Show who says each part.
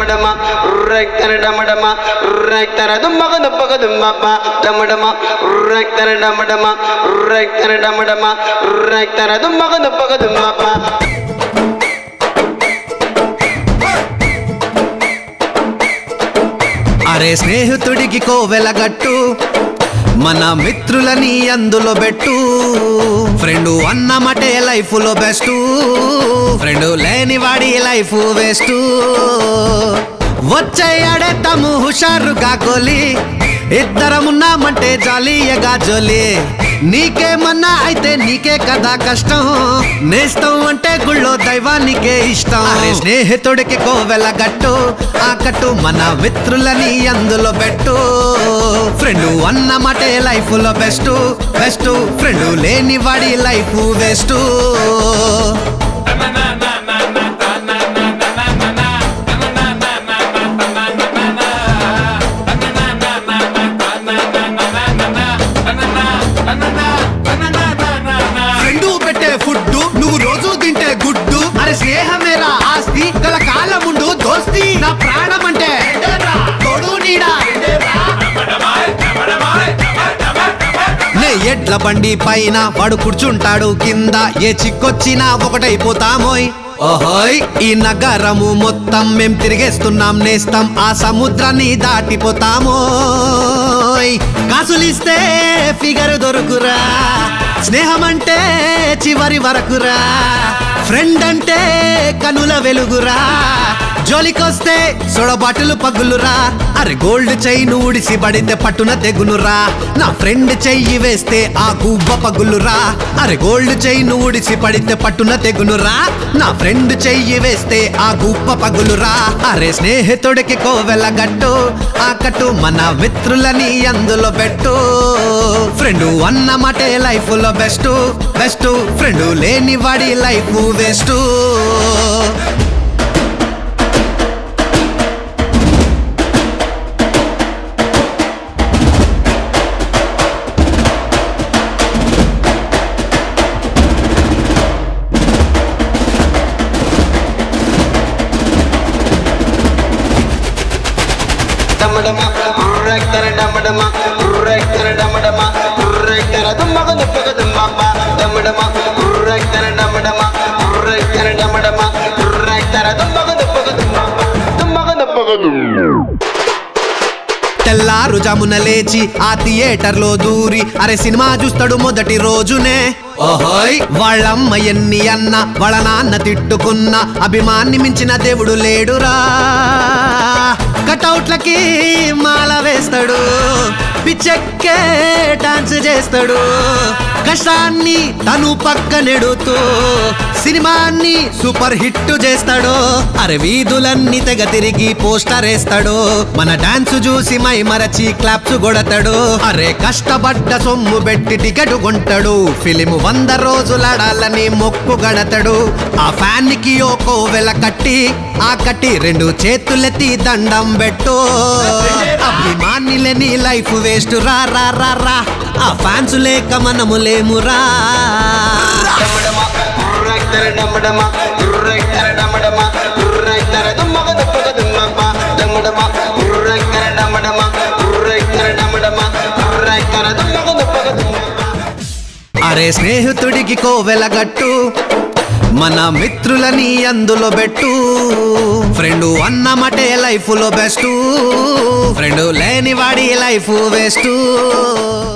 Speaker 1: డమడమ రైతర డమడమ రైతర దుమ్మగ దుబ్బగ దుమ్మప్ప డమడమ రైతర డమడమ రైతర డమడమ రైతర దుమ్మగ దుబ్బగ దుమ్మప్ప
Speaker 2: అరే స్నేహితుడికి కోవెలగట్టు మన మిత్రులని అందులో పెట్టు ఫ్రెండు అన్నమటే లైఫ్ లో బెస్ట్ ఫ్రెండు లేని వాడి లైఫ్ వేస్ట్ వచ్చేయాడే తము హుషారుగా గోలి ఇద్దరమున్నామంటే జాలీయగా జోలి నీకేమన్నా అయితే నీకే కదా కష్టం నేస్తం అంటే గుళ్ళో దైవానికే ఇష్టం అరే స్నేహితుడికి కోవెల గట్టు ఆ కట్టు మన మిత్రులని అందులో పెట్టు ఫ్రెండు అన్నమాటే లైఫ్ లో బెస్ట్ బెస్ట్ ఫ్రెండు లేని వాడి లైఫ్ వేస్ట్ ఫ్రెండు పెట్టే ఫుడ్ నువ్వు రోజు తింటే గుడ్డు అరే స్నేహమేరా ఆస్తి గల కాలముండు దోస్తి నా ప్రాణం అంటే తోడు నీడా నే ఎడ్ల బండి పైన వాడు కూర్చుంటాడు కింద ఏ చిక్కొచ్చినా ఒకటైపోతామోయ్ ఓహోయ్ ఈ నగరము మొత్తం మేం తిరిగేస్తున్నాం నేస్తాం ఆ సముద్రాన్ని దాటిపోతామోయ్ కాసులిస్తే ఫిగర్ దొరుకురా స్నేహం అంటే చివరి వరకురా ఫ్రెండ్ అంటే కనుల వెలుగురా జోలికొస్తే సొడబాటులు పగులురా అరే గోల్డ్ చైన్ ఊడిసి పడితే పట్టున తెగునురా నా ఫ్రెండ్ చెయ్యి వేస్తే ఆ గువ్వ పగులురా అరే గోల్డ్ చైన్ ఊడిసి పడితే పట్టున తెగునురా నా ఫ్రెండ్ చెయ్యి వేస్తే ఆ గువ్వ పగులురా అరే స్నేహితుడికి కోవెల గట్టు ఆ కట్టు మన మిత్రులని అందులో పెట్టు ఫ్రెండు అన్నమాటే లైఫ్ లో బెస్ట్ బెస్ట్ ఫ్రెండు లేని వాడి లైఫ్ వేస్ట్
Speaker 1: డమడమ రైతర డమడమ రైతర డమడమ రైతర దుమ్మగ దుబ్బగ దుమ్మప్ప డమడమ రైతర డమడమ రైతర డమడమ రైతర దుమ్మగ దుబ్బగ దుమ్మప్ప దుమ్మగ దుబ్బగ దుమ్మ
Speaker 2: తెల్లారు జామున లేచి ఆ థియేటర్ లో దూరి అరే సినిమా చూస్తాడు మొదటి రోజునే ఓహోయ్ వాళ్ళమ్మ ఎన్ని అన్న వాళ్ళ నాన్న తిట్టుకున్న అభిమాన్ని మించిన దేవుడు లేడురా కటౌట్లకి మాల వేస్తాడు పిచ్చెక్కే డాన్స్ చేస్తాడు కష్టాన్ని తను పక్కనెడుతూ సినిమాని సూపర్ హిట్ చేస్తాడు అరే వీధులన్నీ తెగ తిరిగి పోస్టర్ వేస్తాడు మన డాన్స్ చూసి మై మరచి క్లాప్స్ కొడతాడు అరే కష్టపడ్డ సొమ్ము పెట్టి టికెట్ కొంటాడు ఫిలిం వంద రోజులాడాలని మొక్కు గడతాడు ఆ ఫ్యాన్ కి ఓ కోవెల కట్టి ఆ కట్టి రెండు చేతులెత్తి దండం పెట్టు అభిమాని లేని లైఫ్ వేస్ట్ రా రా రా రా ఆ ఫ్యాన్స్ లేక మనము లేమురా
Speaker 1: డమడమ రైతర డమడమ రైతర డమడమ రైతర దుమ్మగ దుబ్బగ దుమ్మప్ప డమడమ రైతర డమడమ రైతర డమడమ రైతర దుమ్మగ దుబ్బగ దుమ్మప్ప
Speaker 2: అరే స్నేహితుడికి కోవెలగట్టు మన మిత్రులని అందులో పెట్టు ఫ్రెండు అన్నమటే లైఫ్ లో బెస్ట్ ఫ్రెండు లేని వాడి లైఫ్ వేస్ట్